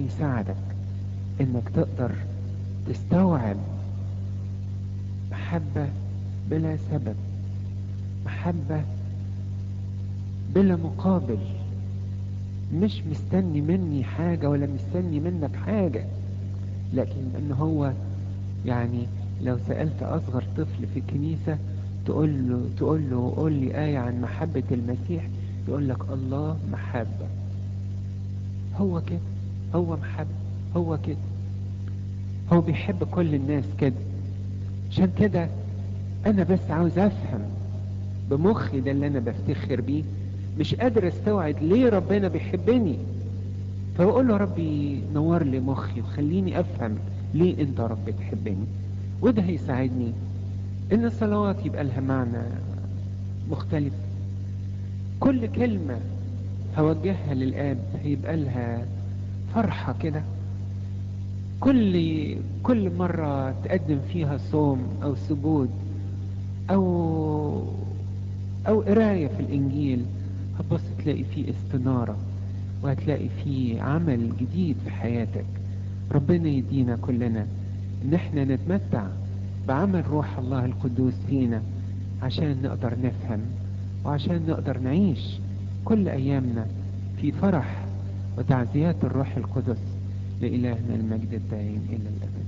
هيساعدك انك تقدر تستوعب محبة بلا سبب محبة بلا مقابل مش مستني مني حاجة ولا مستني منك حاجة لكن ان هو يعني لو سألت اصغر طفل في الكنيسة تقول له تقول له قول لي آية عن محبة المسيح يقول لك الله محبة هو كده هو محبة هو كده هو بيحب كل الناس كده عشان كده انا بس عاوز افهم بمخي ده اللي انا بفتخر بيه مش قادر استوعب ليه ربنا بيحبني فبقول له ربي نور لي مخي وخليني افهم ليه انت رب تحبني وده هيساعدني ان الصلوات يبقى لها معنى مختلف كل كلمة هوجهها للآب هيبقى لها فرحة كده كل كل مرة تقدم فيها صوم أو سجود أو أو قراية في الإنجيل هتبص تلاقي فيه استنارة وهتلاقي فيه عمل جديد في حياتك ربنا يدينا كلنا إن احنا نتمتع بعمل روح الله القدوس فينا عشان نقدر نفهم وعشان نقدر نعيش كل أيامنا في فرح وتعزيات الروح القدس لإلهنا المجد الدائم إلى الأبد